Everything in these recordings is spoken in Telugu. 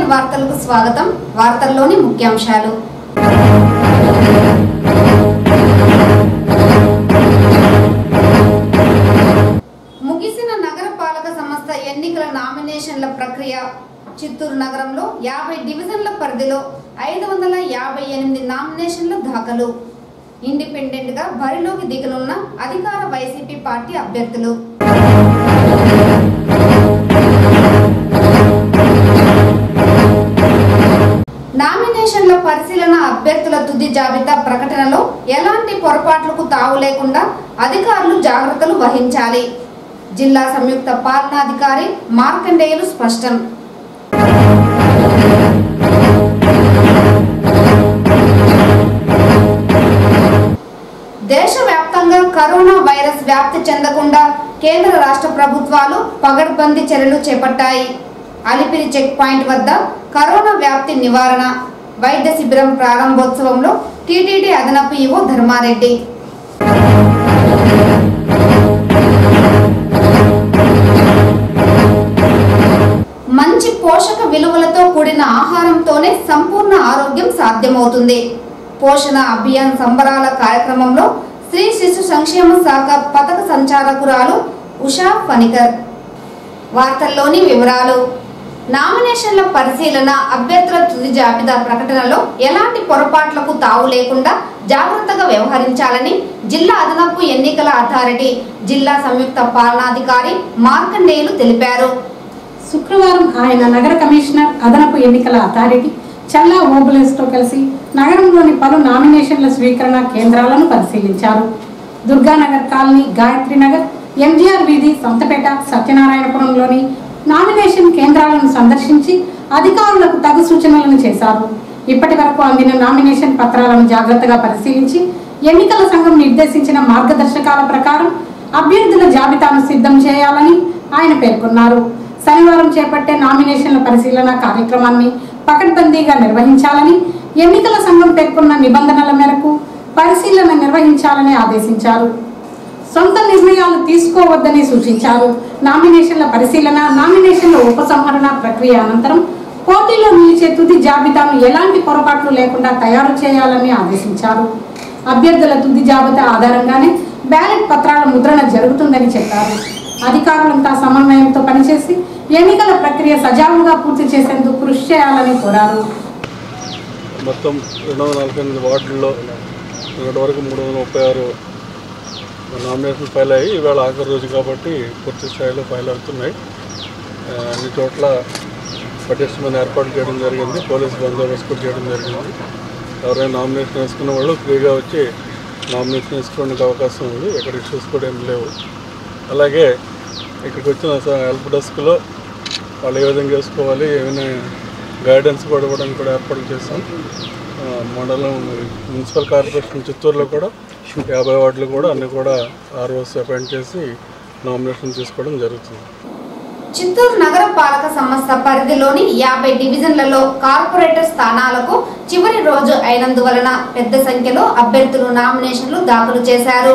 వార్తలకు స్వాగతం వార్తల్లోని ముఖ్యాంశాలు ముగిసిన నగరపాలక సంస్థ ఎన్నికల నామినేషన్ల ప్రక్రియ చిత్తూరు నగరంలో యాభై డివిజన్ల పరిధిలో ఐదు వందల యాభై ఎనిమిది నామినేషన్ల దాఖలు ఇండిపెండెంట్ గా బరిలోకి దిగనున్న అధికార వైసీపీ పార్టీ అభ్యర్థులు నామినేషన్ల పరిశీలన అభ్యర్థుల తుది జాబితా ప్రకటనలో ఎలాంటి పొరపాట్లకు తావు లేకుండా అధికారులు జాగ్రత్తలు వహించాలి జిల్లా సంయుక్త పాలనాధికారి మార్కండేయులు స్పష్టం దేశవ్యాప్తంగా కరోనా వైరస్ వ్యాప్తి చెందకుండా కేంద్ర రాష్ట్ర ప్రభుత్వాలు పగడ్బందీ చర్యలు చేపట్టాయి అలిపిరి చెక్ పాయింట్ వద్ద కరోనా వ్యాప్తి నివారణ వైద్య శిబిరం ప్రారంభోత్సవంలో టీటీడీ అదనపు ఈవో ధర్మారెడ్డి మంచి పోషక విలువలతో కూడిన ఆహారంతోనే సంపూర్ణ ఆరోగ్యం సాధ్యమవుతుంది పోషణ అభియాన్ సంబరాల కార్యక్రమంలో శ్రీ శిశు సంక్షేమ శాఖ పథక సంచాలకురాలు ఉషా ఫణికర్ వార్తల్లోని వివరాలు నామినేషన్ల పరిశీలన అభ్యర్థుల తుది జాబితా ప్రకటనలో ఎలాంటి పొరపాట్లకు తావు లేకుండా జాగ్రత్తగా వ్యవహరించాలని జిల్లా అదనపు ఎన్నికల అథారిటీ జిల్లా సంయుక్త పాలనాధికారి మార్కండేయులు తెలిపారు శుక్రవారం ఆయన నగర కమిషనర్ అదనపు ఎన్నికల అథారిటీ చల్లా ఓబులేస్తో కలిసి నగరంలోని పలు నామినేషన్ల స్వీకరణ కేంద్రాలను పరిశీలించారు దుర్గానగర్ కాలనీ గాయత్రి నగర్ ఎంజీఆర్ వీధి సంతపేట సత్యనారాయణపురంలోని నామినేషన్ కేంద్రాలను సందర్శించి అధికారులకు తగు సూచనలను చేశారు ఇప్పటి వరకు అందిన నామినేషన్ పత్రాలను జాగ్రత్తగా పరిశీలించి ఎన్నికల సంఘం నిర్దేశించిన మార్గదర్శకాల ప్రకారం అభ్యర్థుల జాబితాను సిద్ధం చేయాలని ఆయన పేర్కొన్నారు శనివారం చేపట్టే నామినేషన్ల పరిశీలన కార్యక్రమాన్ని పకడ్బందీగా నిర్వహించాలని ఎన్నికల సంఘం పేర్కొన్న నిబంధనల మేరకు పరిశీలన నిర్వహించాలని ఆదేశించారు సొంత నిర్ణయాలు తీసుకోవద్దని సూచించారు నామినేషన్ల పరిశీలన నామినేషన్ల ఉపసంహరణ ప్రక్రియ అనంతరం పోటీలో నిలిచే తుది జాబితాను ఎలాంటి పొరపాట్లు లేకుండా తయారు చేయాలని ఆదేశించారు అభ్యర్థుల తుది జాబితా ఆధారంగానే బ్యాలెట్ పత్రాల ముద్రణ జరుగుతుందని చెప్పారు అధికారులంతా సమన్వయంతో పనిచేసి ఎన్నికల ప్రక్రియ సజావుగా పూర్తి చేసేందుకు కృషి చేయాలని కోరారు మొత్తం రెండు వందల నలభై ఎనిమిది వార్డుల్లో ఇప్పటి వరకు మూడు వందల ముప్పై ఆరు నామినేషన్ ఫైల్ అయ్యి ఇవాళ ఆఖరి రోజు కాబట్టి పూర్తి స్థాయిలో ఫైల్ అవుతున్నాయి ఆ, అన్ని చోట్ల పటిష్టమైన ఏర్పాటు చేయడం జరిగింది పోలీస్ బందోబస్తు కూడా చేయడం జరిగింది ఎవరైనా నామినేషన్ వేసుకున్న వాళ్ళు ఫ్రీగా వచ్చి నామినేషన్ వేసుకోవడానికి అవకాశం ఉంది ఎక్కడ ఇష్యూస్ కూడా ఏం లేవు అలాగే ఇక్కడికి వచ్చిన స- హెల్ప్ డెస్క్లో వాళ్ళు ఏ విధంగా చేసుకోవాలి ఏమైనా గైడెన్స్ కూడా ఇవ్వడానికి కూడా ఏర్పాటు చేస్తాం ఆ, మండలం మున్సిపల్ కార్పొరేషన్ చిత్తూరులో కూడా యాభై వార్డులు కూడా అన్ని కూడా ఆర్ఓస్ అపాయింట్ చేసి నామినేషన్ తీసుకోవడం జరుగుతుంది చిత్తూరు నగర పాలక సంస్థ పరిధిలోని యాభై డివిజన్లలో కార్పొరేటర్ స్థానాలకు చివరి రోజు అయినందువలన పెద్ద సంఖ్యలో అభ్యర్థులు నామినేషన్లు దాఖలు చేశారు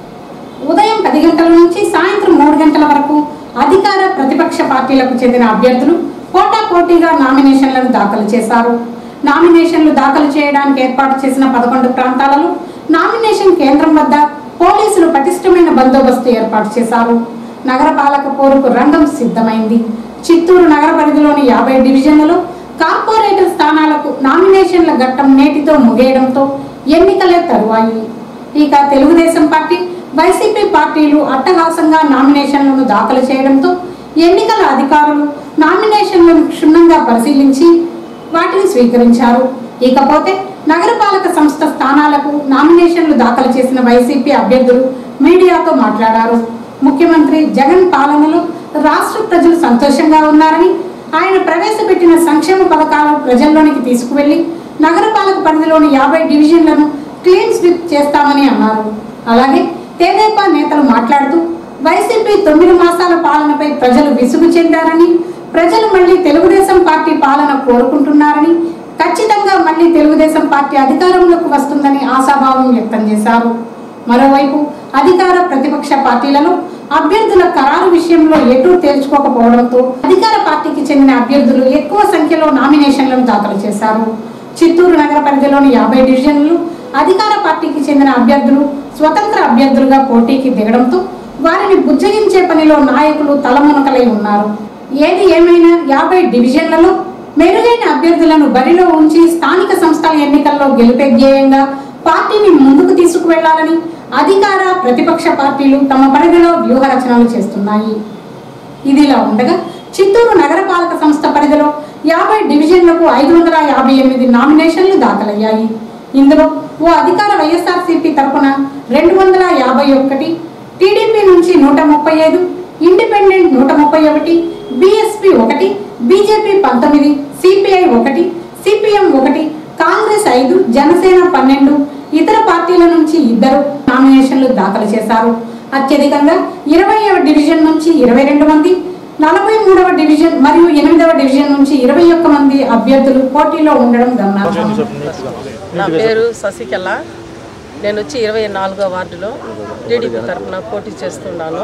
ఉదయం పది గంటల నుంచి సాయంత్రం మూడు గంటల వరకు అధికార ప్రతిపక్ష పార్టీలకు చెందిన అభ్యర్థులు పోటాపోటీగా నామినేషన్లను దాఖలు చేశారు నామినేషన్లు దాఖలు చేయడానికి ఏర్పాటు చేసిన పదకొండు ప్రాంతాలలో నామినేషన్ కేంద్రం వద్ద పోలీసులు పటిష్టమైన బందోబస్తు ఏర్పాటు చేశారు నగరపాలక పోరుకు రంగం సిద్ధమైంది చిత్తూరు నగర పరిధిలోని యాభై డివిజన్లలో కార్పొరేటర్ స్థానాలకు నామినేషన్ల ఘట్టం నేటితో ముగియడంతో ఎన్నికలే తరువాయి ఇక తెలుగుదేశం పార్టీ వైసీపీ పార్టీలు అట్టహాసంగా నామినేషన్లను దాఖలు చేయడంతో ఎన్నికల అధికారులు నామినేషన్లను క్షుణ్ణంగా పరిశీలించి వాటిని స్వీకరించారు ఇకపోతే నగరపాలక సంస్థ స్థానాలకు నామినేషన్లు దాఖలు చేసిన వైసీపీ అభ్యర్థులు మీడియాతో మాట్లాడారు ముఖ్యమంత్రి జగన్ పాలనలో రాష్ట్ర ప్రజలు సంతోషంగా ఉన్నారని ఆయన ప్రవేశపెట్టిన సంక్షేమ పథకాలను ప్రజల్లోనికి తీసుకువెళ్లి నగరపాలక పరిధిలోని యాభై డివిజన్లను క్లీన్ స్వీప్ చేస్తామని అన్నారు అలాగే తెదేపా నేతలు మాట్లాడుతూ వైసీపీ తొమ్మిది మాసాల పాలనపై ప్రజలు విసుగు చెందారని ప్రజలు మళ్ళీ తెలుగుదేశం పార్టీ పాలన కోరుకుంటున్నారని ఖచ్చితంగా మళ్ళీ తెలుగుదేశం పార్టీ అధికారంలోకి వస్తుందని ఆశాభావం వ్యక్తం చేశారు మరోవైపు అధికార ప్రతిపక్ష పార్టీలలో అభ్యర్థుల ఖరారు విషయంలో ఎటూ తేల్చుకోకపోవడంతో అధికార పార్టీకి చెందిన అభ్యర్థులు ఎక్కువ సంఖ్యలో నామినేషన్లను దాఖలు చేశారు చిత్తూరు నగర పరిధిలోని యాభై డివిజన్లు అధికార పార్టీకి చెందిన అభ్యర్థులు స్వతంత్ర అభ్యర్థులుగా పోటీకి దిగడంతో వారిని బుజ్జగించే పనిలో నాయకులు తలమునకలై ఉన్నారు ఏది ఏమైనా యాభై డివిజన్లలో మెరుగైన అభ్యర్థులను బరిలో ఉంచి స్థానిక సంస్థల ఎన్నికల్లో గెలిపే ధ్యేయంగా పార్టీని ముందుకు తీసుకువెళ్లాలని అధికార ప్రతిపక్ష పార్టీలు తమ పరిధిలో వ్యూహ రచనలు చేస్తున్నాయి ఇదిలా ఉండగా చిత్తూరు నగరపాలక సంస్థ పరిధిలో యాభై డివిజన్లకు ఐదు వందల యాభై ఎనిమిది నామినేషన్లు దాఖలయ్యాయి ఇందులో ఓ అధికార వైఎస్ఆర్సీపీ తరపున రెండు వందల యాభై ఒకటి టీడీపీ నుంచి నూట ముప్పై ఐదు ఇండిపెండెంట్ నూట ముప్పై ఒకటి బీఎస్పీ ఒకటి బీజేపీ పంతొమ్మిది సిపిఐ ఒకటి సిపిఎం ఒకటి కాంగ్రెస్ ఐదు జనసేన పన్నెండు ఇతర పార్టీల నుంచి ఇద్దరు నామినేషన్లు దాఖలు చేశారు అత్యధికంగా ఇరవైవ డివిజన్ నుంచి ఇరవై రెండు మంది నలభై మూడవ డివిజన్ మరియు ఎనిమిదవ డివిజన్ నుంచి ఇరవై ఒక్క మంది అభ్యర్థులు పోటీలో ఉండడం గమనార్హం నా పేరు శశికళ నేను వచ్చి ఇరవై నాలుగో వార్డులో టీడీపీ తరఫున పోటీ చేస్తున్నాను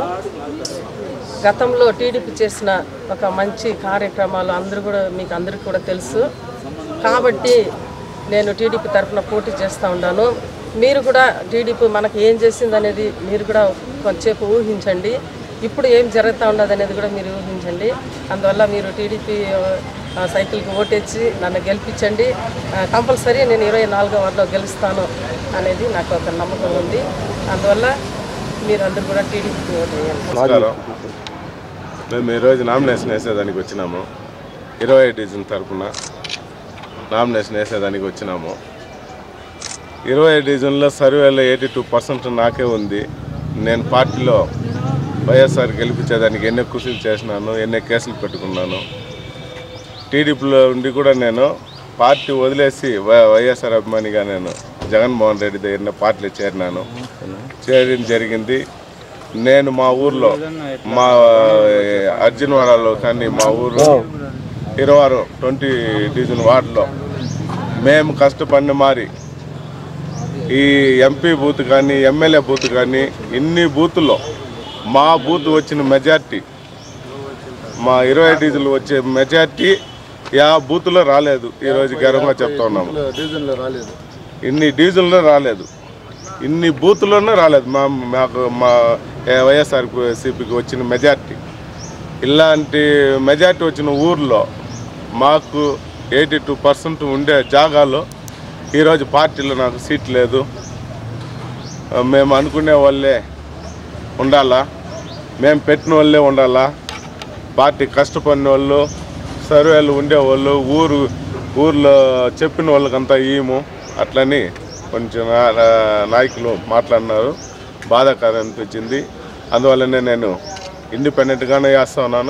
గతంలో టీడీపీ చేసిన ఒక మంచి కార్యక్రమాలు అందరూ కూడా మీకు అందరికీ కూడా తెలుసు కాబట్టి నేను టీడీపీ తరఫున పోటీ చేస్తూ ఉన్నాను మీరు కూడా టీడీపీ మనకు ఏం చేసింది అనేది మీరు కూడా కొంచెంసేపు ఊహించండి ఇప్పుడు ఏం జరుగుతూ ఉన్నది అనేది కూడా మీరు ఊహించండి అందువల్ల మీరు టీడీపీ ఆ, సైకిల్కి ఓటేసి నన్ను గెలిపించండి ఆ, కంపల్సరీ నేను ఇరవై నాలుగో వార్డులో గెలుస్తాను అనేది నాకు ఒక నమ్మకం ఉంది అందువల్ల మీరు అందరూ కూడా టీడీపీకి ఓటు వేయండి నమస్కారం మేము ఈరోజు నామినేషన్ వేసేదానికి వచ్చినాము ఇరవై డివిజన్ తరఫున నామినేషన్ వేసేదానికి వచ్చినాము ఇరవై డివిజన్లో సర్వేలో ఎయిటీ టూ పర్సెంట్ నాకే ఉంది నేను పార్టీలో వైఎస్ఆర్ గెలిపించేదానికి ఎన్నో కృషిలు చేసినాను ఎన్నో కేసులు పెట్టుకున్నాను టీడీపీలో ఉండి కూడా నేను పార్టీ వదిలేసి వై- వైఎస్ఆర్ అభిమానిగా నేను జగన్మోహన్ రెడ్డి దగ్గర పార్టీలో చేరినాను చేరడం జరిగింది నేను మా ఊర్లో మా అర్జునవరాలో కానీ మా ఊర్లో ఇరవై ట్వంటీ డివిజన్ వార్డులో మేము కష్టపడిన మారి ఈ ఎంపీ బూత్ కానీ ఎమ్మెల్యే బూత్ కానీ ఇన్ని బూతుల్లో మా బూత్ వచ్చిన మెజార్టీ మా ఇరవై డీజిల్ వచ్చే మెజార్టీ యా బూత్లో రాలేదు ఈరోజు గర్వంగా చెప్తా ఉన్నాము ఇన్ని డీజిల్లో రాలేదు ఇన్ని బూత్లోనే రాలేదు మా మాకు మా వైఎస్ఆర్ సిపికి వచ్చిన మెజార్టీ ఇలాంటి మెజార్టీ వచ్చిన ఊర్లో మాకు ఎయిటీ టూ పర్సెంట్ ఉండే జాగాలో ఈరోజు పార్టీలో నాకు సీట్ లేదు ఆ, మేము అనుకునే వాళ్ళే ఉండాలా మేము పెట్టిన వాళ్ళే ఉండాలా పార్టీ కష్టపడిన వాళ్ళు సర్వేలు ఉండేవాళ్ళు ఊరు ఊర్లో చెప్పిన వాళ్ళకంతా ఈము అట్లని కొంచెం నా- నా- నాయకులు మాట్లాడినారు బాధాకరం అనిపించింది అందువల్లనే నేను ఇండిపెండెంట్గానే వేస్తా ఉన్నాను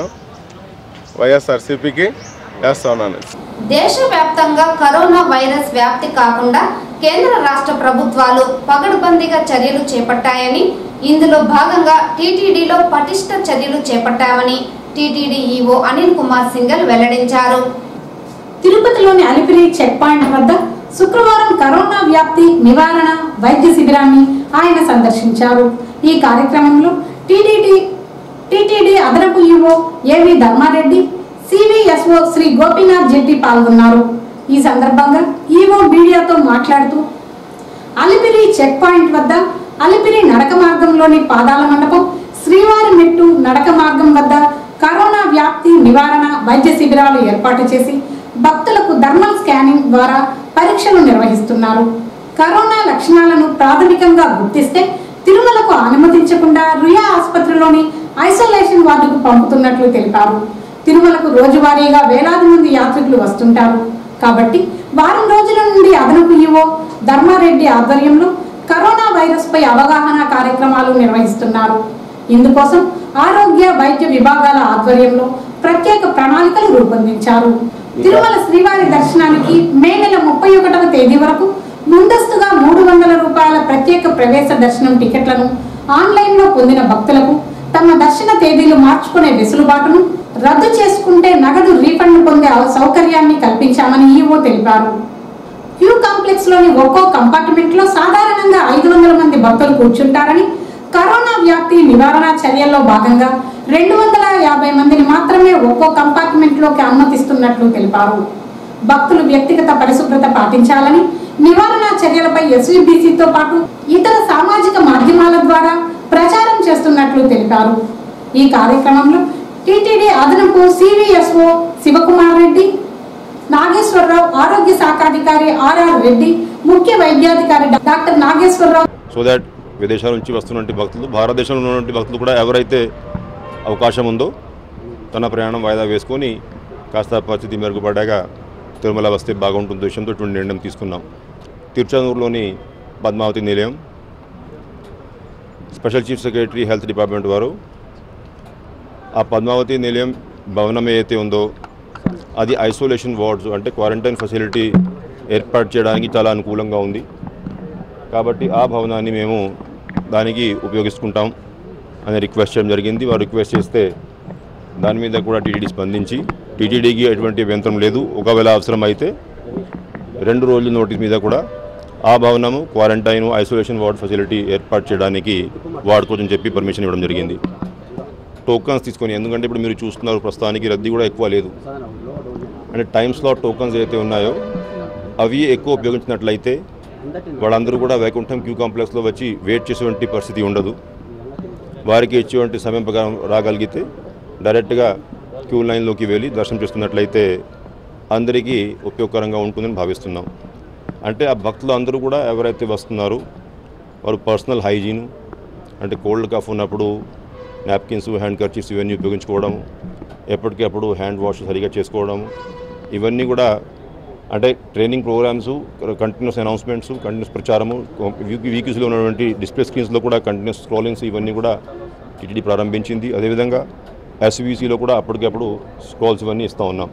వైఎస్ఆర్సీపీకి వేస్తా ఉన్నాను దేశవ్యాప్తంగా కరోనా వైరస్ వ్యాప్తి కాకుండా కేంద్ర రాష్ట్ర ప్రభుత్వాలు పగడ్బందీగా చర్యలు చేపట్టాయని ఇందులో భాగంగా టీటీడీలో పటిష్ట చర్యలు చేపట్టామని టీటీడీ ఈవో అనిల్ కుమార్ సింగల్ వెల్లడించారు తిరుపతిలోని అలిపిరి చెక్ పాయింట్ వద్ద శుక్రవారం కరోనా వ్యాప్తి నివారణ వైద్య శిబిరాన్ని ఆయన సందర్శించారు ఈ కార్యక్రమంలో టీటీడీ టీటీడీ అదనపు EO AV Dharmareddy CVSO Sri Gopinath Jetti పాల్గొన్నారు ఈ సందర్భంగా ఈవో మీడియాతో మాట్లాడుతూ అలిపిరి చెక్ పాయింట్ వద్ద అలిపిరి నడక మార్గంలోని పాదాల మండపం శ్రీవారి మెట్టు నడక మార్గం వద్ద కరోనా వ్యాప్తి నివారణ వైద్య శిబిరాలు ఏర్పాటు చేసి భక్తులకు థర్మల్ స్కానింగ్ ద్వారా పరీక్షలు నిర్వహిస్తున్నారు కరోనా లక్షణాలను ప్రాథమికంగా గుర్తిస్తే తిరుమలకు అనుమతించకుండా రుయా ఆసుపత్రిలోని ఐసోలేషన్ వార్డుకు పంపుతున్నట్లు తెలిపారు తిరుమలకు రోజువారీగా వేలాది మంది యాత్రికులు వస్తుంటారు కాబట్టి వారం రోజుల నుండి అదనపు ఈవో ధర్మారెడ్డి ఆధ్వర్యంలో కరోనా వైరస్ పై అవగాహన కార్యక్రమాలు నిర్వహిస్తున్నారు ఇందుకోసం ఆరోగ్య వైద్య విభాగాల ఆధ్వర్యంలో ప్రత్యేక ప్రణాళికలు రూపొందించారు తిరుమల శ్రీవారి దర్శనానికి మే నెల ముప్పై ఒకటవ తేదీ వరకు ముందస్తుగా మూడు వందల రూపాయల ప్రత్యేక ప్రవేశ దర్శనం టికెట్లను ఆన్లైన్లో పొందిన భక్తులకు తమ దర్శన తేదీలు మార్చుకునే వెసులుబాటును రద్దు చేసుకుంటే నగదు రీఫండ్ పొందే సౌకర్యాన్ని కల్పించామని ఈవో తెలిపారు క్యూ కాంప్లెక్స్ లోని ఒక్కో కంపార్ట్మెంట్ లో సాధారణంగా ఐదు వందల మంది భక్తులు కూర్చుంటారని కరోనా వ్యాప్తి నివారణ చర్యల్లో భాగంగా రెండు వందల యాభై మందిని మాత్రమే ఒక్కో కంపార్ట్మెంట్లోకి అనుమతిస్తున్నట్లు తెలిపారు భక్తులు వ్యక్తిగత పరిశుభ్రత పాటించాలని నివారణ చర్యలపై ఎస్వీబీసీతో పాటు ఇతర సామాజిక మాధ్యమాల ద్వారా ప్రచారం చేస్తున్నట్లు తెలిపారు ఈ కార్యక్రమంలో టీటీడీ అదనపు సివిఎస్ఓ శివకుమార్ రెడ్డి నాగేశ్వరరావు ఆరోగ్య శాఖాధికారి ఆర్ఆర్ రెడ్డి ముఖ్య వైద్యాధికారి డాక్టర్ నాగేశ్వరరావు సో దాట్ విదేశాల నుంచి వస్తున్నటువంటి భక్తులు భారతదేశంలో ఉన్నటువంటి భక్తులు కూడా ఎవరైతే అవకాశం ఉందో తన ప్రయాణం వాయిదా వేసుకొని కాస్త పరిస్థితి మెరుగుపడ్డాక తిరుమల వస్తే బాగుంటుంది ఉద్దేశంతో ఇటువంటి నిర్ణయం తీసుకున్నాం తిరుచానూరులోని Padmavathi Nilayam special chief secretary health department వారు ఆ పద్మావతి నిలయం భవనం ఏదైతే ఉందో అది ఐసోలేషన్ వార్డ్స్ అంటే క్వారంటైన్ ఫెసిలిటీ ఏర్పాటు చేయడానికి చాలా అనుకూలంగా ఉంది కాబట్టి ఆ భవనాన్ని మేము దానికి ఉపయోగించుకుంటాం అని రిక్వెస్ట్ చేయడం జరిగింది వారు రిక్వెస్ట్ చేస్తే దాని మీద కూడా టీటీడీ స్పందించి టీటీడీకి ఎటువంటి అభ్యంతరం లేదు ఒకవేళ అవసరం అయితే రెండు రోజుల నోటీస్ మీద కూడా ఆ భవనము క్వారంటైన్ ఐసోలేషన్ వార్డ్ ఫెసిలిటీ ఏర్పాటు చేయడానికి వాడుకోవచ్చని చెప్పి పర్మిషన్ ఇవ్వడం జరిగింది టోకన్స్ తీసుకొని ఎందుకంటే ఇప్పుడు మీరు చూస్తున్నారు ప్రస్తుతానికి రద్దీ కూడా ఎక్కువ లేదు అంటే టైమ్ స్లాట్ టోకన్స్ ఏవైతే ఉన్నాయో అవి ఎక్కువ ఉపయోగించినట్లయితే వాళ్ళందరూ కూడా వైకుంఠం క్యూ కాంప్లెక్స్లో వచ్చి వెయిట్ చేసేటువంటి పరిస్థితి ఉండదు వారికి ఇచ్చేటువంటి సమయం ప్రకారం రాగలిగితే డైరెక్ట్గా క్యూ లైన్లోకి వెళ్ళి దర్శనం చేసుకున్నట్లయితే అందరికీ ఉపయోగకరంగా ఉంటుందని భావిస్తున్నాం అంటే ఆ భక్తులు అందరూ కూడా ఎవరైతే వస్తున్నారో వారు పర్సనల్ హైజీన్ అంటే కోల్డ్ కాఫ్ ఉన్నప్పుడు నాప్కిన్స్ హ్యాండ్ కర్చీస్ ఇవన్నీ ఉపయోగించుకోవడం ఎప్పటికప్పుడు హ్యాండ్ వాష్ సరిగా చేసుకోవడం ఇవన్నీ కూడా అంటే training programmes continuous announcements continuous ప్రచారము వీక్ వీక్స్లో ఉన్నటువంటి డిస్ప్లే స్క్రీన్స్లో కూడా కంటిన్యూస్ స్క్రోలింగ్స్ ఇవన్నీ కూడా టీటీడీ ప్రారంభించింది అదేవిధంగా ఎస్వీసీలో కూడా అప్పటికప్పుడు స్క్రోల్స్ ఇవన్నీ ఇస్తూ ఉన్నాం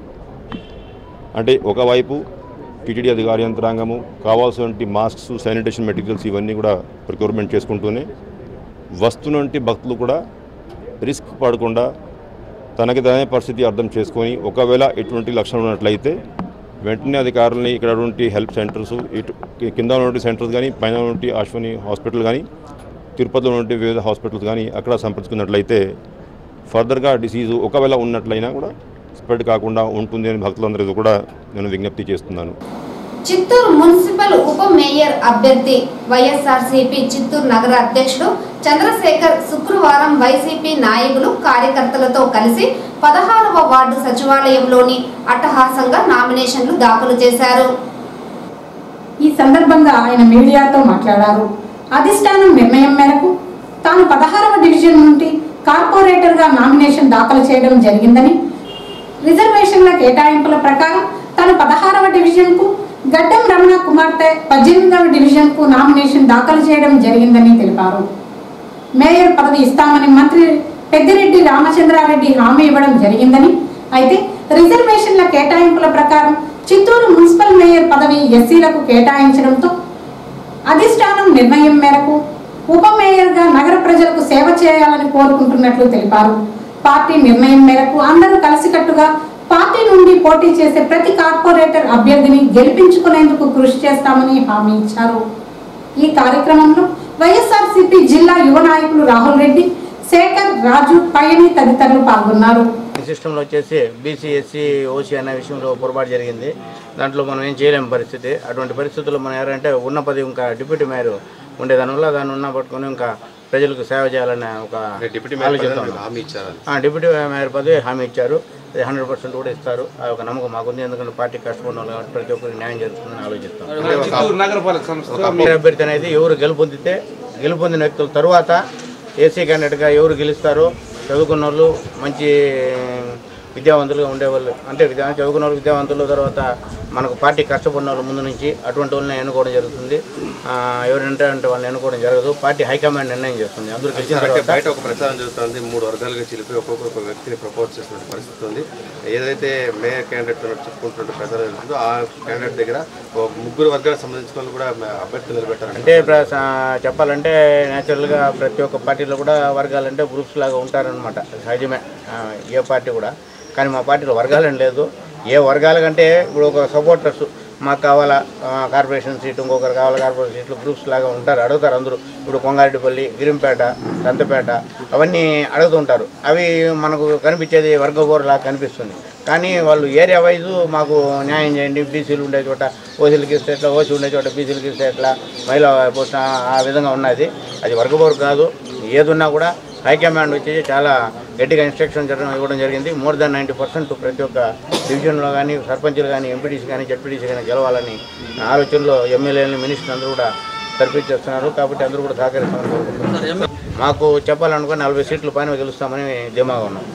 అంటే ఒకవైపు టీటీడీ అధికార యంత్రాంగము కావాల్సినటువంటి మాస్క్స్ శానిటేషన్ మెటీరియల్స్ ఇవన్నీ కూడా ప్రొక్యూర్మెంట్ చేసుకుంటూనే వస్తున్నటువంటి భక్తులు కూడా రిస్క్ పడకుండా తనకి తనే పరిస్థితి అర్థం చేసుకొని ఒకవేళ ఎటువంటి లక్షణాలు ఉన్నట్లయితే వెంటనే అధికారులని ఇక్కడ ఉన్నటువంటి హెల్ప్ సెంటర్స్ ఇటు కింద ఉన్నటువంటి సెంటర్స్ కానీ పైన ఉన్నటువంటి అశ్వని హాస్పిటల్ కానీ తిరుపతిలో ఉన్నటువంటి వివిధ హాస్పిటల్స్ కానీ అక్కడ సంప్రదించుకున్నట్లయితే ఫర్దర్గా డిసీజు ఒకవేళ ఉన్నట్లయినా కూడా స్ప్రెడ్ కాకుండా ఉంటుంది అని భక్తులందరికీ కూడా నేను విజ్ఞప్తి చేస్తున్నాను చిత్తూరు మున్సిపల్ ఉప మేయర్ అభ్యర్థి వైఎస్ఆర్సీపీ చిత్తూరు నగర అధ్యక్షుడు చంద్రశేఖర్ శుక్రవారం వైసీపీ నాయకులు కార్యకర్తలతో కలిసి పదహారవ వార్డు సచివాలయంలోని అట్టహాసంగా నామినేషన్లు దాఖలు చేశారు ఈ సందర్భంగా ఆయన మీడియాతో మాట్లాడారు అధిష్టానం నిర్ణయం మేరకు తాను పదహారవ డివిజన్ నుండి కార్పొరేటర్గా నామినేషన్ దాఖలు చేయడం జరిగిందని రిజర్వేషన్ల కేటాయింపుల ప్రకారం తాను పదహారవ డివిజన్కు గడ్డం రమణ కుమార్తె పద్దెనిమిదవ డివిజన్కు నామినేషన్ దాఖలు చేయడం జరిగిందని తెలిపారు మేయర్ పదవి ఇస్తామని మంత్రి పెద్దిరెడ్డి రామచంద్రారెడ్డి హామీ ఇవ్వడం జరిగిందని అయితే రిజర్వేషన్ల కేటాయింపుల ప్రకారం చిత్తూరు మున్సిపల్ మేయర్ పదవి ఎస్సీలకు కేటాయించడంతో అధిష్టానం నిర్ణయం మేరకు ఉప మేయర్గా నగర ప్రజలకు సేవ చేయాలని కోరుకుంటున్నట్లు తెలిపారు పార్టీ నిర్ణయం మేరకు అందరూ కలిసికట్టుగా పార్టీ నుండి పోటీ చేసే ప్రతి కార్పొరేటర్ అభ్యర్థిని గెలిపించుకునేందుకు కృషి చేస్తామని హామీ ఇచ్చారు ఈ కార్యక్రమంలో వైఎస్ఆర్సీపీ జిల్లా యువ నాయకులు రాహుల్ రెడ్డి శేఖర్ రాజు పయని తదితరులు పాల్గొన్నారు ఈ సిస్టంలో వచ్చేసి బీసీ ఎస్సీ ఓసీ అనే విషయంలో పొరపాటు జరిగింది దాంట్లో మనం ఏం చేయలేము పరిస్థితి అటువంటి పరిస్థితుల్లో మనం ఎవరంటే ఉన్న పది ఇంకా డిప్యూటీ మేయర్ ఉండే దానివల్ల దాన్ని ఉన్న పట్టుకొని ఇంకా ప్రజలకు సేవ చేయాలనే ఒక డిప్యూటీ ఆలోచనతో మేయర్ ఉన్నాం. హామీ ఇచ్చారు ఆ, డిప్యూటీ మేయర్ పదవి హామీ ఇచ్చారు అది హండ్రెడ్ పర్సెంట్ కూడా ఇస్తారు ఆ ఒక నమ్మకం మాకుంది ఎందుకంటే పార్టీ కష్టపడిన వాళ్ళు కాబట్టి ప్రతి ఒక్కరికి న్యాయం జరుగుతుందని ఆలోచిస్తాం చిత్తూరు నగరపాలక సంస్థ మేయర్ అభ్యర్థి అనేది ఎవరు గెలుపొందితే గెలుపొందిన వ్యక్తుల తరువాత ఏసీ క్యాండిడేట్గా ఎవరు గెలుస్తారో చదువుకున్న వాళ్ళు మంచి విద్యావంతులుగా ఉండేవాళ్ళు అంటే విద్యా చదువుకున్న వాళ్ళు విద్యావంతులు తర్వాత మనకు పార్టీ కష్టపడిన వాళ్ళు ముందు నుంచి అటువంటి వాళ్ళని ఎన్నుకోవడం జరుగుతుంది ఆ, ఎవరంటే అంటే వాళ్ళని ఎన్నుకోవడం జరగదు పార్టీ హైకమాండ్ నిర్ణయం చేస్తుంది అందరూ గెలిచిన అంటే తర్వాత బయట ఒక ప్రచారం జరుగుతుంది మూడు వర్గాలుగా చిలిపి ఒక్కొక్క ఒక వ్యక్తిని ప్రపోజ్ చేస్తున్న పరిస్థితి ఉంది ఏదైతే మేయర్ క్యాండిడేట్ చెప్పుకుంటున్న ప్రచారం జరుగుతుందో ఆ క్యాండిడేట్ దగ్గర ఒక ముగ్గురు వర్గాలకు సంబంధించిన వాళ్ళు కూడా అభ్యర్థులు నిలబెట్టారు అంటే ప్ర- సా- చెప్పాలంటే న్యాచురల్గా ప్రతి ఒక్క పార్టీలో కూడా వర్గాలంటే గ్రూప్స్ లాగా ఉంటారనమాట సహజమే ఆ, ఏ పార్టీ కూడా కానీ మా పార్టీలో వర్గాలని లేదు ఏ వర్గాల కంటే ఇప్పుడు ఒక సపోర్టర్స్ మాకు కావాలా ఆ, కార్పొరేషన్ సీట్ ఇంకొకరు కావాలా కార్పొరేషన్ సీట్లు గ్రూప్స్ లాగా ఉంటారు అడుగుతారు అందరూ ఇప్పుడు కొంగారెడ్డిపల్లి గిరింపేట దంతపేట అవన్నీ అడుగుతుంటారు అవి మనకు కనిపించేది వర్గబోర్ లాగా కనిపిస్తుంది కానీ వాళ్ళు ఏరియా వైజు మాకు న్యాయం చేయండి బీసీలు ఉండే చోట ఓసీలకి ఇస్తే ఎట్లా ఓసీ ఉండే చోట బీసీలకి ఇస్తే ఎట్లా మహిళా పోస్ట్ ఆ విధంగా ఉన్నది అది వర్గబోర్ కాదు ఏదున్నా కూడా హైకమాండ్ వచ్చి చాలా గట్టిగా ఇన్స్ట్రక్షన్ జరగడం ఇవ్వడం జరిగింది మోర్ దాన్ నైంటీ పర్సెంట్ ప్రతి ఒక్క డివిజన్లో కానీ సర్పంచులు కానీ ఎంపీటీసీ కానీ జడ్పీటీసీ కానీ గెలవాలని ఆలోచనలో ఎమ్మెల్యేలని మినిస్టర్ అందరూ కూడా సరిపించేస్తున్నారు కాబట్టి అందరూ కూడా సహకరిస్తామని కోరుకుంటున్నాం మాకు చెప్పాలనుకుని నలభై సీట్ల పైన గెలుస్తామని ధీమాగా ఉన్నాం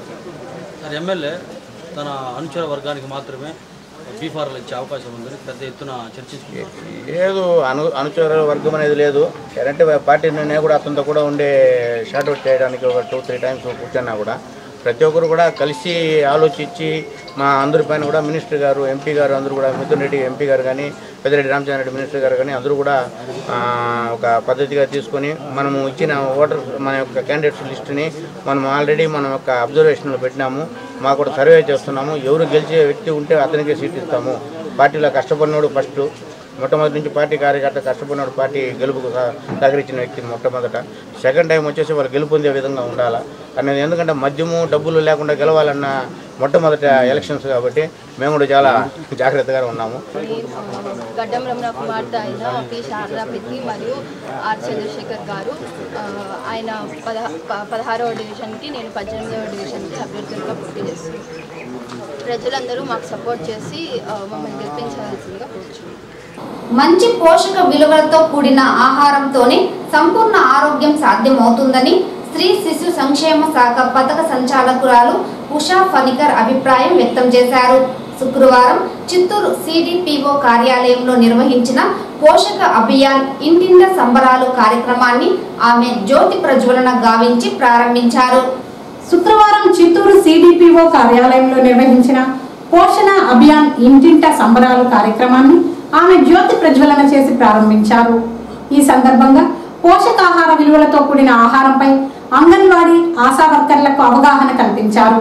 సార్ ఎమ్మెల్యే తన అనుచర వర్గానికి మాత్రమే బీఫార్లు ఇచ్చే అవకాశం ఉందని పెద్ద ఎత్తున చర్చించుకుంటున్నారు లేదు అను అనుచర వర్గం అనేది లేదు కరెంట్ పార్టీ నేను కూడా అతనితో కూడా ఉండే షార్ట్అవుట్ చేయడానికి ఒక టూ త్రీ టైమ్స్ కూర్చున్నా కూడా ప్రతి ఒక్కరు కూడా కలిసి ఆలోచించి మా అందరిపైన కూడా మినిస్టర్ గారు ఎంపీ గారు అందరూ కూడా మిథున్ రెడ్డి ఎంపీ గారు కానీ పెద్దిరెడ్డి రామచంద్ర రెడ్డి మినిస్టర్ గారు కానీ అందరూ కూడా ఆ, ఒక పద్ధతిగా తీసుకొని మనము ఇచ్చిన ఓటర్ మన యొక్క క్యాండిడేట్స్ లిస్టుని మనం ఆల్రెడీ మనం యొక్క అబ్జర్వేషన్లో పెట్టినాము మాకు కూడా సర్వే చేస్తున్నాము ఎవరు గెలిచే వ్యక్తి ఉంటే అతనికే సీట్ ఇస్తాము పార్టీలో కష్టపడినోడు ఫస్ట్ మొట్టమొదటి నుంచి పార్టీ కార్యకర్త కష్టపడినాడు పార్టీ గెలుపుకు సహ- సహకరించిన వ్యక్తి మొట్టమొదట సెకండ్ టైం వచ్చేసి వాళ్ళు గెలుపొందే విధంగా ఉండాలా అనేది ఎందుకంటే మద్యము డబ్బులు లేకుండా గెలవాలన్న మొట్టమొదట ఎలక్షన్స్ కాబట్టి మేము కూడా చాలా జాగ్రత్తగా ఉన్నాము గడ్డం రమణ కుమార్తె అయిన పి శారదా పెద్ది మరియు ఆర్ చంద్రశేఖర్ గారు ఆ, ఆయన పదహ ప- పదహారవ డివిజన్కి నేను పద్దెనిమిదవ డివిజన్కి అభ్యర్థులుగా పోటీ చేస్తున్నాను ప్రజలందరూ మాకు సపోర్ట్ చేసి ఆ, మమ్మల్ని గెలిపించవలసిందిగా కోరుచున్నాను మంచి పోషక విలువలతో కూడిన ఆహారంతోనే సంపూర్ణ ఆరోగ్యం సాధ్యమవుతుందని స్త్రీ శిశు సంక్షేమ శాఖ పథక సంచాలకురాలు ఉషా ఫనికర్ అభిప్రాయం వ్యక్తం చేశారు శుక్రవారం చిత్తూరు సిడిపిఓ కార్యాలయంలో నిర్వహించిన పోషక అభియాన్ ఇంటింట సంబరాలు కార్యక్రమాన్ని ఆమె జ్యోతి ప్రజ్వలన గావించి ప్రారంభించారు శుక్రవారం చిత్తూరు సిడిపిఓ కార్యాలయంలో నిర్వహించిన పోషణ అభియాన్ ఇంటింట సంబరాలు కార్యక్రమాన్ని ఆమె జ్యోతి ప్రజ్వలన చేసి ప్రారంభించారు ఈ సందర్భంగా పోషకాహార విలువలతో కూడిన ఆహారంపై అంగన్వాడీ ఆశా వర్కర్లకు అవగాహన కల్పించారు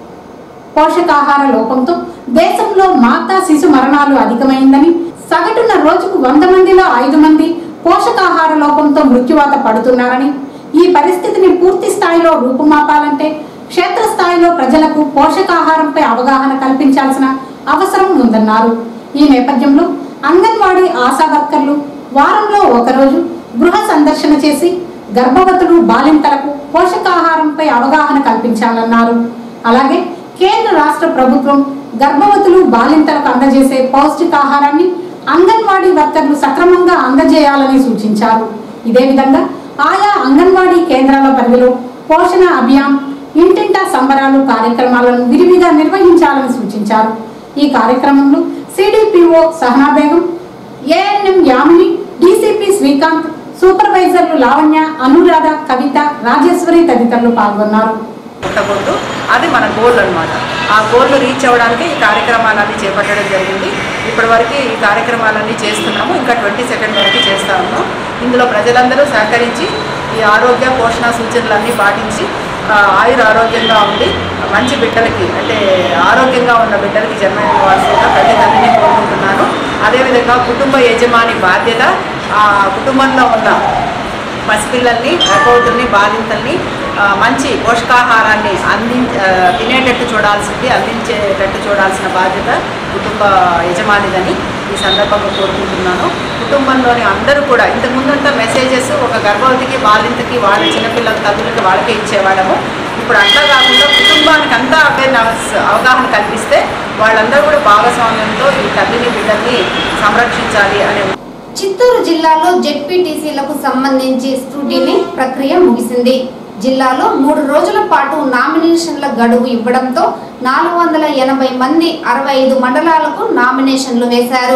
పోషకాహార లోపంతో దేశంలో మాతా శిశు మరణాలు అధికమైందని సగటున రోజుకు వంద మందిలో ఐదు మంది పోషకాహార లోపంతో మృత్యువాత పడుతున్నారని ఈ పరిస్థితిని పూర్తి స్థాయిలో రూపుమాపాలంటే క్షేత్రస్థాయిలో ప్రజలకు పోషకాహారంపై అవగాహన కల్పించాల్సిన అవసరం ఉందన్నారు ఈ నేపథ్యంలో అంగన్వాడీ ఆశా వర్కర్లు వారంలో ఒకరోజు గృహ సందర్శన చేసి గర్భవతులు బాలింతలకు పోషకాహారంపై అవగాహన కల్పించాలన్నారు అలాగే కేంద్ర రాష్ట్ర ప్రభుత్వం గర్భవతులు బాలింతలకు అందజేసే పౌష్టికాహారాన్ని అంగన్వాడీ వర్కర్లు సక్రమంగా అందజేయాలని సూచించారు ఇదే విధంగా ఆయా అంగన్వాడీ కేంద్రాల పరిధిలో పోషణ అభియాన్ ఇంటింటా సంబరాలు కార్యక్రమాలను విరివిగా నిర్వహించాలని సూచించారు ఈ కార్యక్రమంలో CDPO Sahana Begum ANM Yamini DCP Srikanth సూపర్వైజర్లు లావణ్య అనురాధ కవిత రాజేశ్వరి తదితరులు పాల్గొన్నారు పుట్టకూడదు అది మన గోల్ అన్నమాట ఆ గోల్ రీచ్ అవ్వడానికి ఈ కార్యక్రమాలన్నీ చేపట్టడం జరిగింది ఇప్పటివరకు ఈ కార్యక్రమాలన్నీ చేస్తున్నాము ఇంకా ట్వంటీ సెకండ్ వరకు చేస్తాము ఇందులో ప్రజలందరూ సహకరించి ఈ ఆరోగ్య పోషణ సూచనలన్నీ పాటించి ఆ, ఆయుర ఆరోగ్యంగా ఉండి మంచి బిడ్డలకి అంటే ఆరోగ్యంగా ఉన్న బిడ్డలకి జన్మనివ్వాల్సిందిగా ప్రతి తల్లిని కోరుకుంటున్నాను అదేవిధంగా కుటుంబ యజమాని బాధ్యత ఆ కుటుంబంలో ఉన్న పసిపిల్లల్ని గర్భవతుల్ని బాలింతల్ని ఆ, మంచి పోషకాహారాన్ని అంది ఆ, తినేటట్టు చూడాల్సింది అందించేటట్టు చూడాల్సిన బాధ్యత కుటుంబ యజమానిదని ఈ సందర్భంగా కోరుకుంటున్నాను కుటుంబంలోని అందరూ కూడా ఇంతకుముందంతా మెసేజెస్ ఒక గర్భవతికి బాలింతకి వాళ్ళ చిన్నపిల్లల తల్లులకి వాళ్ళకే ఇచ్చేవాళ్ళము ఇప్పుడు అట్లా కాకుండా కుటుంబానికి అంతా అవేర్నెస్ అవగాహన కల్పిస్తే వాళ్ళందరూ కూడా భాగస్వామ్యంతో ఈ తల్లిని బిడ్డల్ని సంరక్షించాలి అనే చిత్తూరు జిల్లాలో జెడ్పీటీసీలకు సంబంధించి స్క్రూటీనీ ప్రక్రియ ముగిసింది జిల్లాలో మూడు రోజుల పాటు నామినేషన్ల గడువు ఇవ్వడంతో నాలుగు వందల ఎనభై మంది అరవై ఐదు మండలాలకు నామినేషన్లు వేశారు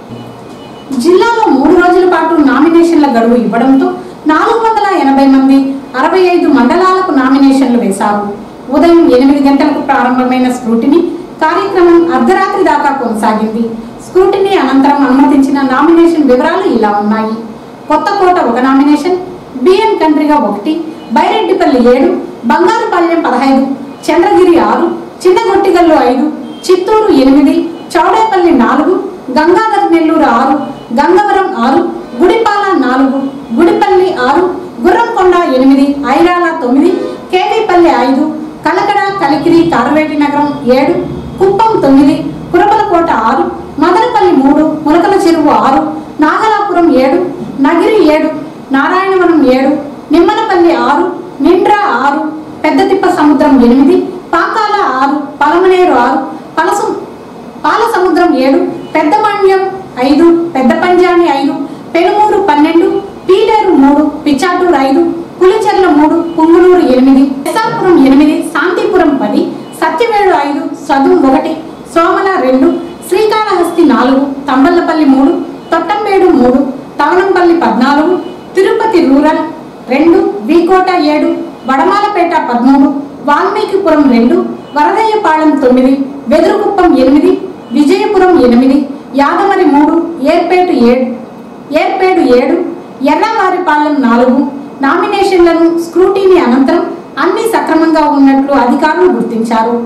జిల్లాలో మూడు రోజుల పాటు నామినేషన్ల గడువు ఇవ్వడంతో నాలుగు వందల ఎనభై మంది అరవై ఐదు మండలాలకు నామినేషన్లు వేశారు ఉదయం ఎనిమిది గంటలకు ప్రారంభమైన స్క్రూటినీ కార్యక్రమం అర్ధరాత్రి దాకా కొనసాగింది స్క్రూటినీ అనంతరం అనుమతించిన నామినేషన్ వివరాలు ఇలా ఉన్నాయి కొత్తకోట ఒక నామినేషన్ బిఎన్ కండ్రిగా ఒకటి బైరెడ్డిపల్లి ఏడు బంగారుపాలెం పదహైదు చంద్రగిరి ఆరు చిన్నగొట్టిగల్లు ఐదు చిత్తూరు ఎనిమిది చౌడేపల్లి నాలుగు గంగాధర్ నెల్లూరు ఆరు గంగవరం ఆరు గుడిపాల నాలుగు గుడిపల్లి ఆరు గుర్రంకొండ ఎనిమిది ఐరాల తొమ్మిది కేవీపల్లి ఐదు కలకడ కలికిరి కార్వేటి నగరం ఏడు కుప్పం తొమ్మిది కురబలకోట ఆరు మదనపల్లి మూడు ములకల చెరువు ఆరు నాగలాపురం ఏడు నగిరి ఏడు నారాయణవనం ఏడు నిమ్మనపల్లి ఆరు నిండ్రా ఆరు పెద్దతిప్ప సముద్రం ఎనిమిది పాకాల ఆరు పలమనేరు ఆరు పలసం పాల సముద్రం ఏడు పెద్దపాండ్యం ఐదు పెద్ద పంజాని ఐదు పెనుమూరు పన్నెండు పీలేరు మూడు పిచ్చాటూరు ఐదు పులిచెర్ల మూడు పుంగులూరు ఎనిమిది ఎస్ఆర్పురం ఎనిమిది శాంతిపురం పది సత్యవేడు ఐదు సదుం ఒకటి సోమల రెండు శ్రీకాళహస్తి నాలుగు తంబల్లపల్లి మూడు తొట్టంబేడు మూడు తవనంపల్లి పద్నాలుగు తిరుపతి రూరల్ రెండు వీకోట ఏడు వడమాలపేట పదమూడు వాల్మీకిపురం రెండు వరదయ్యపాలెం తొమ్మిది వెదురుకుప్పం ఎనిమిది విజయపురం ఎనిమిది యాదమరి మూడు ఏర్పేటు ఏడు ఏర్పేడు ఏడు ఎర్రవారిపాలెం నాలుగు నామినేషన్లను స్క్రూటీని అనంతరం అన్ని సక్రమంగా ఉన్నట్లు అధికారులు గుర్తించారు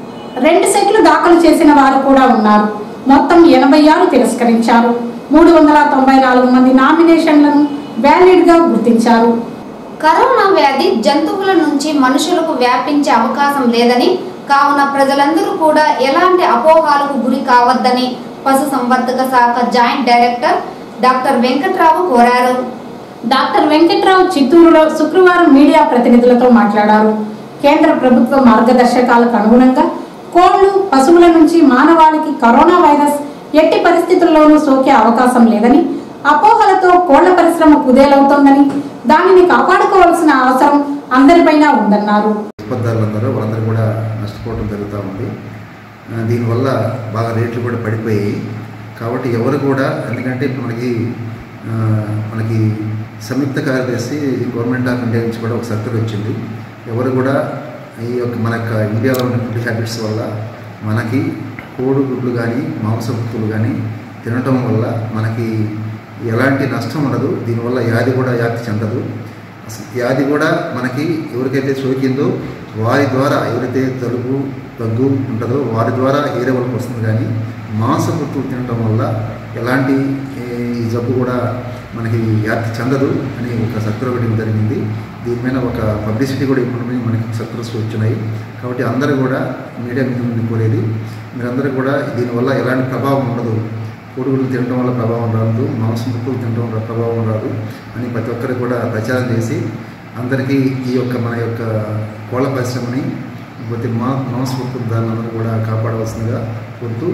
రెండు సెట్లు దాఖలు చేసిన వారు కూడా ఉన్నారు మొత్తం ఎనభై ఆరు తిరస్కరించారు మూడు వందల తొంభై నాలుగు మంది నామినేషన్లను వ్యాలిడ్గా గుర్తించారు కరోనా వ్యాధి జంతువుల నుంచి మనుషులకు వ్యాపించే అవకాశం లేదని కావున ప్రజలందరూ కూడా ఎలాంటి అపోహాలకు గురి కావద్దని పశు సంవర్ధక శాఖ జాయింట్ డైరెక్టర్ డాక్టర్ వెంకట్రావు కోరారు డాక్టర్ వెంకట్రావు చిత్తూరులో శుక్రవారం మీడియా ప్రతినిధులతో మాట్లాడారు కేంద్ర ప్రభుత్వ మార్గదర్శకాలకు అనుగుణంగా కోళ్లు పశువుల నుంచి మానవాళికి కరోనా వైరస్ ఎట్టి పరిస్థితుల్లోనూ సోకే అవకాశం లేదని అపోహలతో కోళ్ల పరిశ్రమ కుదేలవుతోందని దానిని కాపాడుకోవాల్సిన అవసరం అందరిపైన ఉందన్నారు ఉత్పత్తిదారులందరూ వాళ్ళందరూ కూడా నష్టపోవడం జరుగుతూ ఉంది ఆ, దీనివల్ల బాగా రేట్లు కూడా పడిపోయాయి కాబట్టి ఎవరు కూడా ఎందుకంటే ఇప్పుడు మనకి ఆ, మనకి సంయుక్త కార్యదర్శి గవర్నమెంట్ ఆఫ్ ఇండియా నుంచి కూడా ఒక సర్కిల్ వచ్చింది ఎవరు కూడా ఈ యొక్క మన యొక్క ఇండియాలో ఉన్న ఫుడ్ హ్యాబిట్స్ వల్ల మనకి కోడి గుడ్లు కానీ మాంసభుక్తులు కానీ తినటం వల్ల మనకి ఎలాంటి నష్టం ఉండదు దీనివల్ల వ్యాధి కూడా వ్యాప్తి చెందదు అసలు వ్యాధి కూడా మనకి ఎవరికైతే సోకిందో వారి ద్వారా ఎవరైతే జలుబు దగ్గు ఉంటుందో వారి ద్వారా ఏరే వాళ్ళకి వస్తుంది కానీ మాంసపుత్తులు తినడం వల్ల ఎలాంటి ఏ, ఈ జబ్బు కూడా మనకి వ్యాప్తి చెందదు అని ఒక సర్కులర్ ఇవ్వడం జరిగింది దీని మీద ఒక పబ్లిసిటీ కూడా ఇప్పుడు మనకి సర్కులర్స్ వచ్చినాయి కాబట్టి అందరూ కూడా మీడియా మిత్రులను కోరేది మీరందరూ కూడా దీనివల్ల ఎలాంటి ప్రభావం ఉండదు కోడిగుడ్లు తినడం వల్ల ప్రభావం రాదు మాంసం ముక్కలు తినడం వల్ల ప్రభావం రాదు అని ప్రతి ఒక్కరు కూడా ప్రచారం చేసి అందరికీ ఈ యొక్క మన యొక్క కోళ్ళ పరిశ్రమని ప్రతి మా మాంసముక్కుదారులందరూ కూడా కాపాడవలసిందిగా కోరుతూ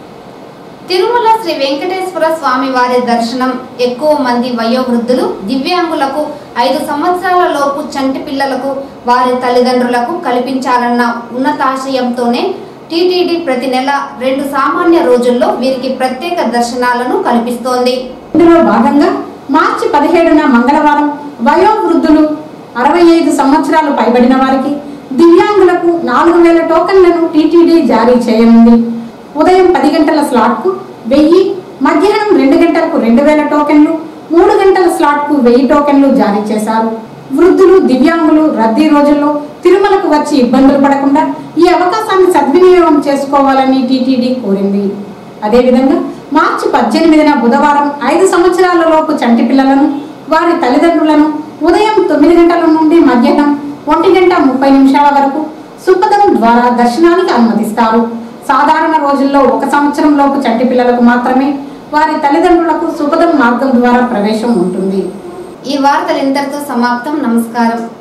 తిరుమల శ్రీ వెంకటేశ్వర స్వామి వారి దర్శనం ఎక్కువ మంది వయోవృద్ధులు దివ్యాంగులకు ఐదు సంవత్సరాల లోపు చంటి పిల్లలకు వారి తల్లిదండ్రులకు కల్పించాలన్న ఉన్నతాశయంతోనే టీటీడీ ప్రతి నెల రెండు సామాన్య రోజుల్లో వీరికి ప్రత్యేక దర్శనాలను కల్పిస్తోంది ఇందులో భాగంగా మార్చి పదిహేడున మంగళవారం వయోవృద్ధులు అరవై ఐదు సంవత్సరాలు పైబడిన వారికి దివ్యాంగులకు నాలుగు వేల టోకన్లను టీటీడీ జారీ చేయనుంది ఉదయం పది గంటల స్లాట్కు వెయ్యి మధ్యాహ్నం రెండు గంటలకు రెండు వేల టోకెన్లు మూడు గంటల స్లాట్కు వెయ్యి టోకెన్లు జారీ చేశారు వృద్ధులు దివ్యాంగులు రద్దీ రోజుల్లో తిరుమలకు వచ్చి ఇబ్బందులు పడకుండా ఈ అవకాశాన్ని సద్వినియోగం చేసుకోవాలని టీటీడీ కోరింది అదేవిధంగా మార్చి పద్దెనిమిదిన బుధవారం ఐదు సంవత్సరాల లోపు చంటి పిల్లలను వారి తల్లిదండ్రులను ఉదయం తొమ్మిది గంటల నుండి మధ్యాహ్నం ఒంటి గంట ముప్పై నిమిషాల వరకు సుపథం ద్వారా దర్శనానికి అనుమతిస్తారు సాధారణ రోజుల్లో ఒక సంవత్సరం లోపు చంటి పిల్లలకు మాత్రమే వారి తల్లిదండ్రులకు సుపథం మార్గం ద్వారా ప్రవేశం ఉంటుంది ఈ వార్తలు ఇంతటితో సమాప్తం నమస్కారం